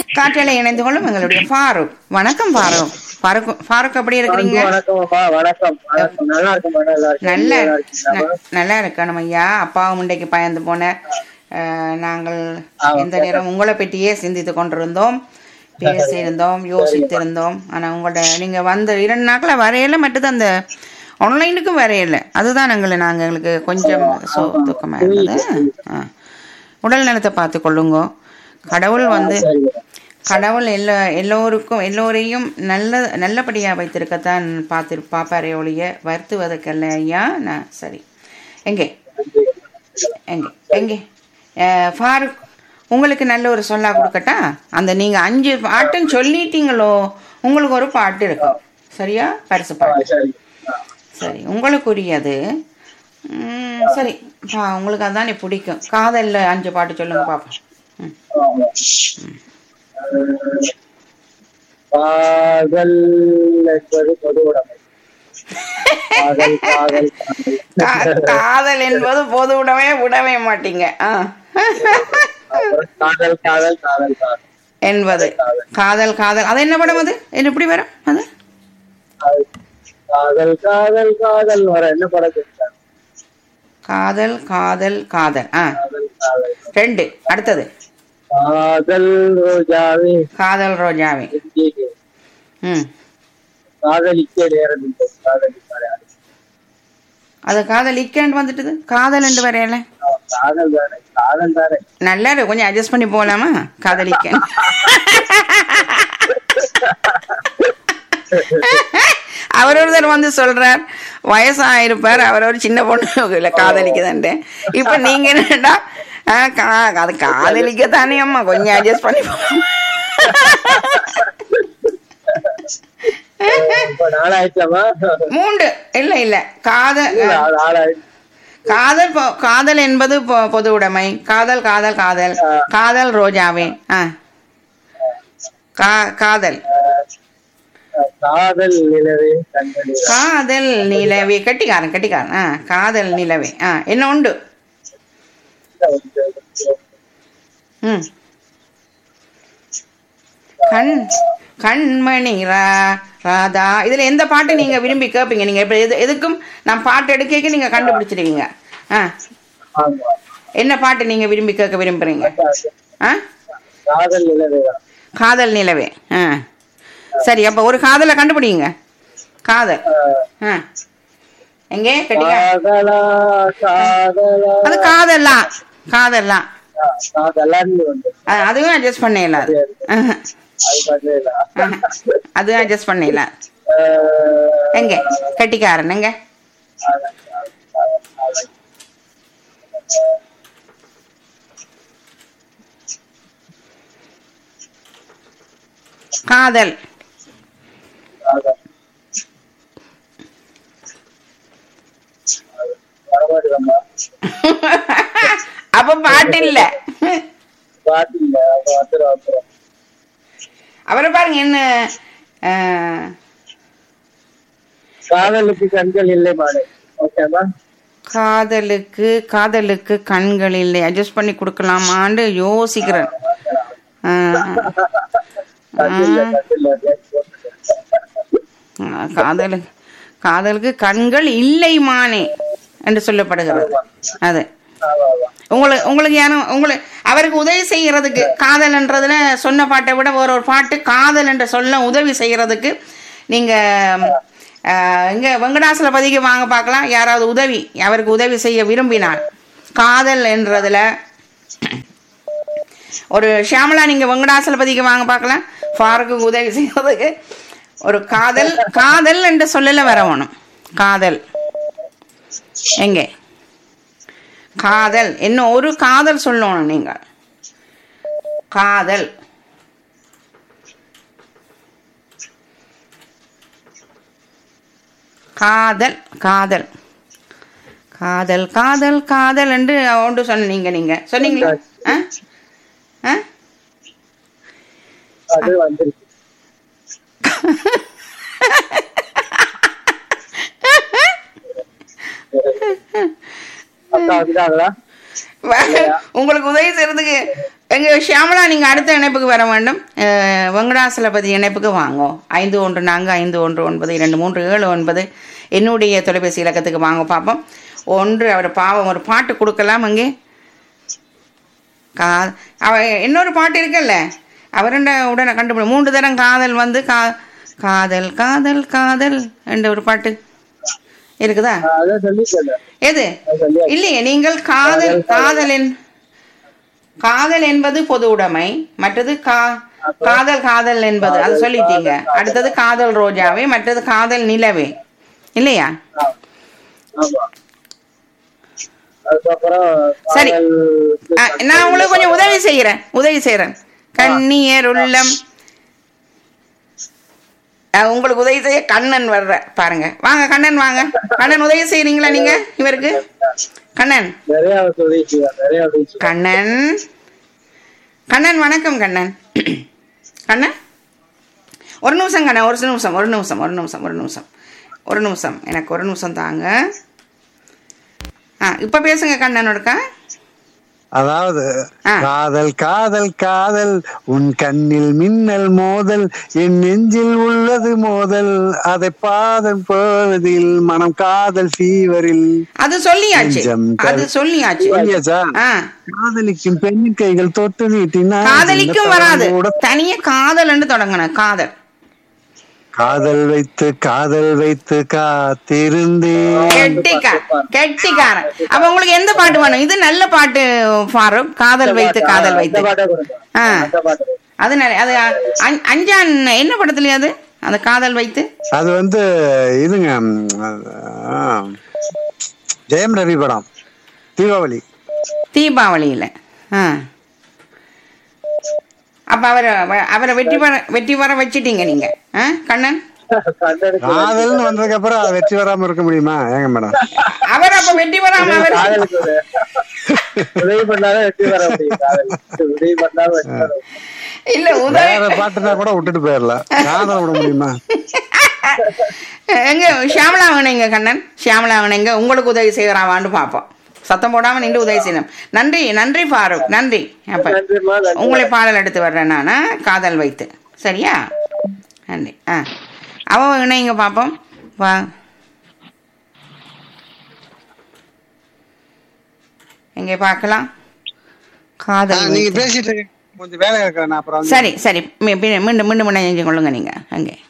காற்றலை இணைந்து கொள்ளும் எங்களுடைய ஃபாரூக் வணக்கம் ஃபாரூக் ஃபாரூக் ஃபாரூக் எப்படி இருக்கிறீங்க வணக்கம் அம்மா வணக்கம் வணக்கம் நல்லா இருக்குமா நல்லா இருக்கு நல்ல நல்லா இருக்கீங்களா? ந- நல்லா இருக்கணும் ஐயா அப்பாவும் முண்டைக்கு பயந்து போன அஹ், நாங்கள் ஆ, எந்த நேரம் உங்களை பற்றியே சிந்தித்து கொண்டிருந்தோம் பேசியிருந்தோம் யோசித்திருந்தோம் ஆனால் உங்களோட நீங்கள் வந்த இரண்டு நாட்களில் வரையில மட்டும் அந்த ஆன்லைனுக்கும் வரையில அதுதான் எங்களை நாங்கள் எங்களுக்கு கொஞ்சம் சோ துக்கமாக இருந்தது ஆ உடல் நலத்தை பார்த்து கொள்ளுங்க கடவுள் வந்து சரிங்க. கடவுள் எல்லா எல்லோருக்கும் எல்லோரையும் நல்ல நல்லபடியாக வைத்திருக்கத்தான் பார்த்து பார்ப்பாரே ஒழிய வருத்துவதற்கல்ல ஐயா நான் சரி எங்கே எங்கே எங்கே அஹ், ஃபாரூக் உங்களுக்கு நல்ல ஒரு சொல்லா கொடுக்கட்டா அந்த நீங்கள் அஞ்சு பாட்டுன்னு சொல்லிட்டீங்களோ உங்களுக்கு ஒரு பாட்டு இருக்கும் சரியா பரிசு ஆ, பாட்டு சரிங்க. ஆ, சரி உங்களுக்குரியது ம், சரி பா உங்களுக்கு அதானே பிடிக்கும் காதலில் அஞ்சு பாட்டு சொல்லுங்க பார்ப்போம் ம் ஆமா. காதல் என்பது பொது உடைமை காதல் காதல் கா- காதல் என்பது பொது விடவே விடவே மாட்டீங்க ஆ அப்புறம் காதல் காதல் காதல் காதல் என்பது காதல் காதல் அது என்ன படம் அது என்ன எப்படி வரும் அது காதல் காதல் காதல் வர என்ன படம் கேட்டாங்க காதல் காதல் காதல் ஆ காதல் காதல் ரெண்டு அடுத்தது காதல் ரோஜாவே காதல் ரோஜாவே எங்கே ம் காதலிக்க நேரம் இல்லை காதலிக்க அது காதல் இக்கேண்டு வந்துட்டுது காதல் என்று வரையல காதல் தானே காதல் தானே நல்லா இருக்கு கொஞ்சம் அட்ஜஸ்ட் பண்ணி போகலாமா காதலிக்க அவர் ஒருத்தர் வந்து சொல்றார் வயசாயிருப்பார் அவர் ஒரு சின்ன பொண்ணு இல்லை காதலிக்குதுன்ட்டு இப்ப நீங்க என்னடா ஆ, கா- அது காதலிக்க தானே அம்மா கொஞ்சம் அட்ஜஸ்ட் பண்ணி போ. இப்ப நாளாயிடுச்சாமா மூன்று இல்ல இல்ல காதல் நாளாயிடுச்சு காதல் பொ- காதல் என்பது பொ- பொது உடைமை காதல் காதல் காதல் காதல் ரோஜாவே ஆ கா- காதல் காதல் நிலவே கண்களில் காதல் நிலவே கட்டிக்காரன் கட்டிக்காரன் ஆ காதல் நிலவே ஆ என்ன உண்டு ம் கண் கண்மணி ரா ராதா இதுல எந்த பாட்டு நீங்க விரும்பி கேட்பீங்க நீங்க இப்ப எது எதுக்கும் நான் பாட்டு எடுக்க நீங்க கண்டுபிடிச்சிடுவீங்க ஆ ஆமா என்ன பாட்டு நீங்க விரும்பி கேட்க விரும்புறீங்க ஆ காதல் நிலவே தான் காதல் நிலவே ஆ சரி அப்ப ஒரு காதலை கண்டுபிடிங்க காதல் ஆ எங்கே கட்டிக்கா காதலா காதலா அது காதல்லாம் காதல்லாம் காதலான்னு வந்து அ- அதுவும் அட்ஜஸ்ட் பண்ணிடலாம் அது. ஆஹா. அது பண்ணல ஆஹா. அதுவும் அட்ஜஸ்ட் பண்ணிடலாம் எங்க கட்டிக்காரன் எங்க காதல் வரமாட்டேங்கம்மா அப்ப பாட்டு இல்ல பாட்டு இல்ல அப்ப வந்துடும் வந்துடும் அவரை பாருங்க என்ன ஆ, காதலுக்கு கண்கள் இல்லை மாடு ஓகேவா காதலுக்கு காதலுக்கு கண்கள் இல்லை அட்ஜஸ்ட் பண்ணி கொடுக்கலாமான்னு யோசிக்கிறேன் ஆ, கண்ணில்ல கண்ணில்ல ஆ, காதலுக்கு காதலுக்கு கண்கள் இல்லை மானே என்று சொல்லப்படுகிறது அது ஆமா ஆமா உங்களுக்கு உங்களுக்கு யாரும் உங்களுக்கு அவருக்கு உதவி செய்யறதுக்கு காதல்ன்றதுல சொன்ன பாட்டை விட வேற ஒரு பாட்டு காதல் என்ற சொல்ல உதவி செய்யறதுக்கு நீங்க ஆஹ், இங்க வெங்கடாசலபதிக்கு வாங்க பார்க்கலாம் யாராவது உதவி அவருக்கு உதவி செய்ய விரும்பினால் காதல் என்றதுல ஒரு ஷியாமலா நீங்க வெங்கடாசலபதிக்கு வாங்க பார்க்கலாம் ஃபாருக்கு உதவி செய்யறதுக்கு ஒரு காதல் காதல் என்ற சொல்லல வரணும் காதல் எங்கே காதல் இன்னும் ஒரு காதல் சொல்லணும் நீங்க காதல் காதல் காதல் காதல் காதல் காதல் என்று ஒன்று சொன்னீங்க நீங்க சொன்னீங்களா ஆ ஆ அது வந்துருச்சு அக்கா வந்துட்டாங்களா உங்களுக்கு உதவி செய்யறதுக்கு எங்க ஷியாமலா நீங்க அடுத்த இணைப்புக்கு வர வேண்டும் அஹ், வெங்கடாசலபதி இணைப்புக்கு வாங்கோ ஐந்து ஒன்று நான்கு ஐந்து ஒன்று ஒன்பது இரண்டு மூன்று ஏழு ஒன்பது என்னுடைய தொலைபேசி இலக்கத்துக்கு வாங்க பார்ப்போம் ஒன்று அவர் பாவம் ஒரு பாட்டு கொடுக்கலாம் அங்கே கா அவ இன்னொரு பாட்டு இருக்குல்ல அவருண்ட உடனே கண்டுபிடி மூன்று தரம் காதல் வந்து கா காதல் காதல் காதல் என்ற ஒரு பாட்டு இருக்குதா அதான் சொல்லிட்டேன் எது இல்லையே நீங்கள் காதல் காதலின் காதல் என்பது பொது உடைமை மற்றது கா காதல் காதல் என்பது அது சொல்லிட்டீங்க அடுத்தது காதல் ரோஜாவே மற்றது காதல் நிலவே இல்லையா ஆமா அதுக்கப்புறம் சரி. காதல் அஹ், நான் உங்களுக்கு கொஞ்சம் உதவி செய்யறேன் உதவி செய்யறேன் கண்ணியர் உள்ளம் அஹ், உங்களுக்கு உதவி செய்ய கண்ணன் வர்ற பாருங்க வாங்க கண்ணன் வாங்க கண்ணன் உதவி செய்யறீங்களா நீங்க இவருக்கு கண்ணன் நிறைய உதவி செய்வார் நிறைய உதவி செய்வார் கண்ணன் கண்ணன் வணக்கம் கண்ணன் கண்ணன் ஒரு நிமிஷம் கண்ணன் ஒரு நிமிஷம் ஒரு நிமிஷம் ஒரு நிமிஷம் ஒரு நிமிஷம் ஒரு நிமிஷம் எனக்கு ஒரு நிமிஷம் தாங்க ஆ இப்போ பேசுங்க கண்ணனோடக்கா அதாவது ஆ. காதல் காதல் காதல் உன் கண்ணில் மின்னல் மோதல் என் நெஞ்சில் உள்ளது மோதல் அதை பாதம் போவதில் மனம் காதல் ஃபீவரில் அது சொல்லியாச்சு நெஞ்சம் அது சொல்லியாச்சு சொல்லியாச்சா ஆ காதலிக்கும் பெண் கைகள் தொட்டு நீட்டினா காதலிக்கும் இந்த வராது கூட தனியே காதல்னு தொடங்கணும் காதல் காதல் வைத்து காதல் வைத்து காத்திருந்தேன் கெட்டிக்காரன் கெட்டிக்காரன் அப்ப உங்களுக்கு எந்த பாட்டு வேணும் இது நல்ல பாட்டு ஃபாரூக் காதல் வைத்து காதல் இந்த வைத்து பாட்டை கொடுங்க ஆ அந்த பாட்டை கொடுங்க. அது நல்ல அது அஞ்- அஞ்சான் என்ன படத்துலயா அது அந்த காதல் வைத்து அது வந்து இதுங்க ம், ஆ, ஜெயம் ரவி படம் தீபாவளி தீபாவளியில ஆ அப்ப அவரை அவரை வெற்றி பெற வெற்றி பெற வச்சிட்டீங்க நீங்க ஆ கண்ணன் கண்ணனுக்கு காதல்னு வந்ததுக்கு அப்புறம் அது வெற்றி வராம இருக்க முடியுமா ஏங்க மேடம் அவர் அப்ப வெற்றி பெறாம அவர் காதலுக்கு ஒரு உதவி பண்ணாலும் வெற்றி பெற முடியும் காதல் உதவி பண்ணாலும் வெற்றி பெற முடியும். இல்ல உதவி வேற பாட்டுனா கூட விட்டுட்டு போயிடலாம் காதல் விட முடியுமா எங்க ஷியாமலா வேணுங்க கண்ணன் ஷியாமலா வேணுங்க உங்களுக்கு உதவி செய்யறாவான்னு பார்ப்போம் சத்தம் போடாம நின்று உதவி செய்யணும் நன்றி நன்றி ஃபாரூக் நன்றி அப்ப நன்றிம்மா நன்றி உங்களை பாடல் எடுத்து வர்றேன் நான் காதல் வைத்து சரியா நன்றி ஆ அவன் இணைங்க பார்ப்போம் வா எங்கே பார்க்கலாம் காதல் நீங்க வைத்து. பேசிட்டு இருக்க கொஞ்சம் வேலை இருக்கிறேன் நான் அப்புறம் வந்து சரி சரி மீ- மீ- மீண்டும் மீண்டும் இணைஞ்சு கொள்ளுங்க நீங்க அங்கே